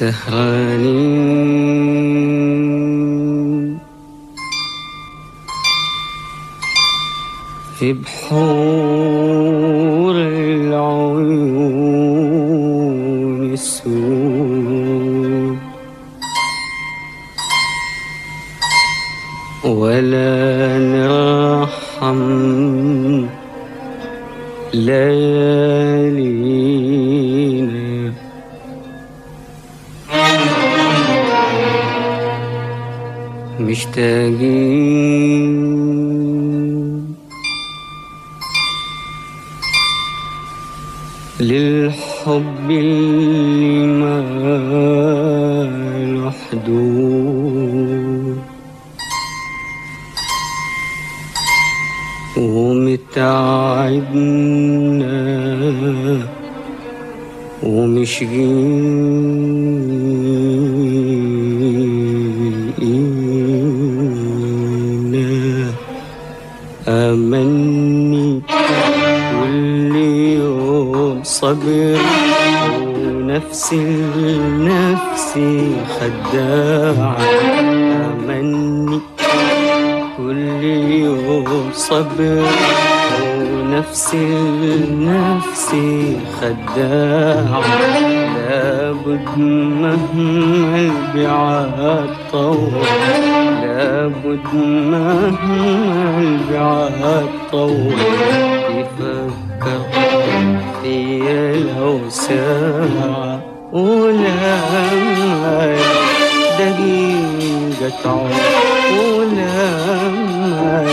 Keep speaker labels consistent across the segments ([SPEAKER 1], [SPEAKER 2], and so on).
[SPEAKER 1] سهرانين في بحور العيون السود ولا نرحم ليالينا مشتاقين للحب اللي ما له حدود ومتعبنا ومشغينا أمني كل يوم صبر ونفسي لنفسي خداعة أمني كل يوم صبر ونفسي لنفسي خداعة لابد مهما البعاد طول لابد مهما البعاد طول يفكر فيا لو ساعة ولما دقيقة تعود ولما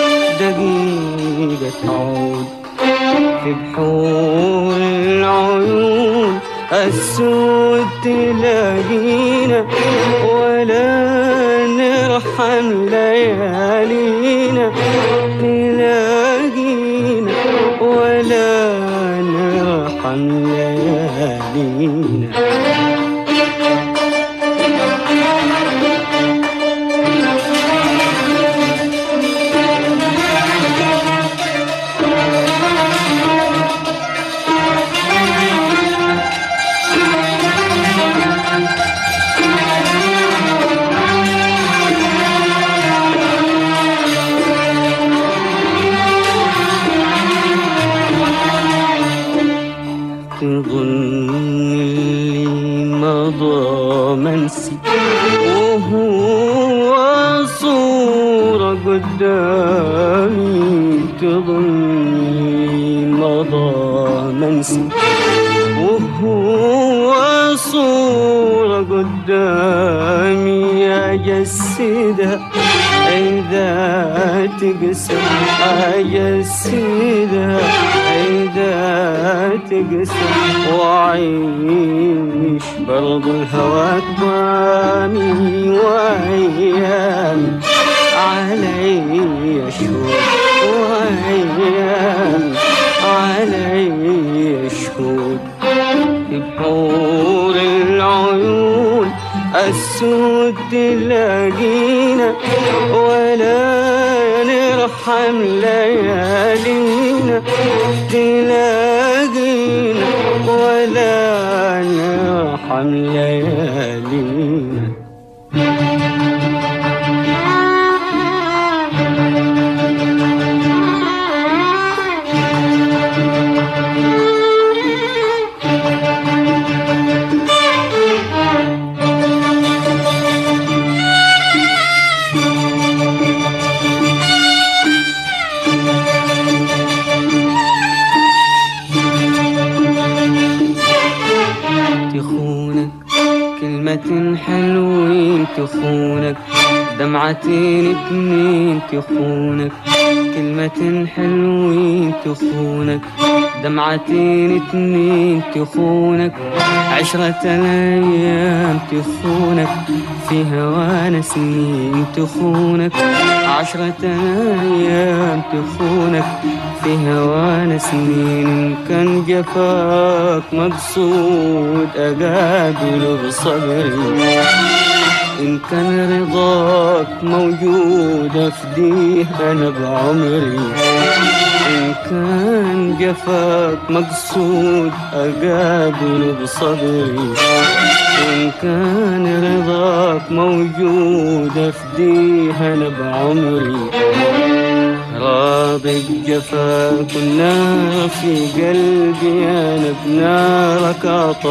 [SPEAKER 1] دقيقة تعود في بحور العيون السود تلاقينا ولا نرحم ليالينا تلاقينا ولا نرحم ليالينا تظن اللي مضى منسي وهو صورة قدامي تظن اللي مضى منسي وهو صورة قدامي أجسدها إذا تقسم أجسدها إذا تقسم وأعيش برضو الهوى طامي وأيامي علي شهود وأيامي علي شهود في بحور العيون السود تلاقينا ولا نرحم ليالينا تلاقينا ولا نرحم ليالينا تخونك كلمة حلوين تخونك دمعتين اتنين تخونك كلمة حلوين تخونك دمعتين اتنين تخونك عشرة الأيام تخونك في هوانا سنين تخونك عشرة أيام تخونك في هوانا سنين إن كان جفاك مقصود أقابله بصبري إن كان رضاك موجود أفديه أنا بعمري إن كان جفاك مقصود أقابله بصبري إن كان رضاك موجود أفديه أنا بعمري راضي بجفاك النار في قلبي أنا بنارك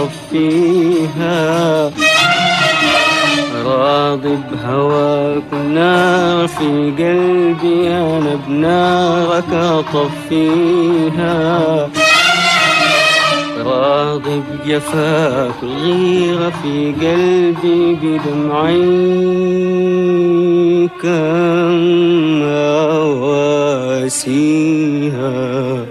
[SPEAKER 1] أطفيها راضي بهواك النار في قلبي أنا بنارك أطفيها راضي بجفاك الغيرة في قلبي بدمعي كم أواسيها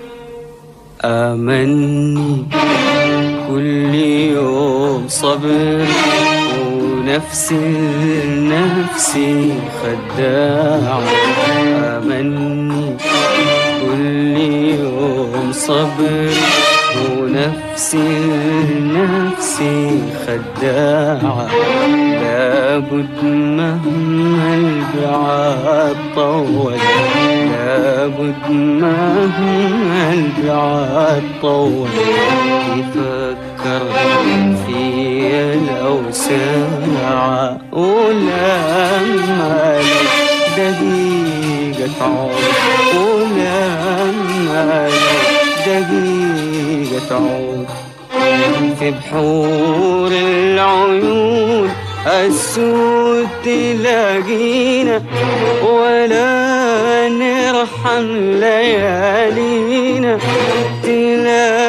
[SPEAKER 1] آمني كل يوم صبر ونفسي نفسي خداعة آمني كل يوم صبر ونفسي نفسي خداعة لابد مهما البعاد طول لابد مهما البعاد طول يفكر في لو ساعة ولما لو دقيقة عود ولما لو دقيقة عود في بحور العيون السود تلاقينا ولا نرحم ليالينا تلاقينا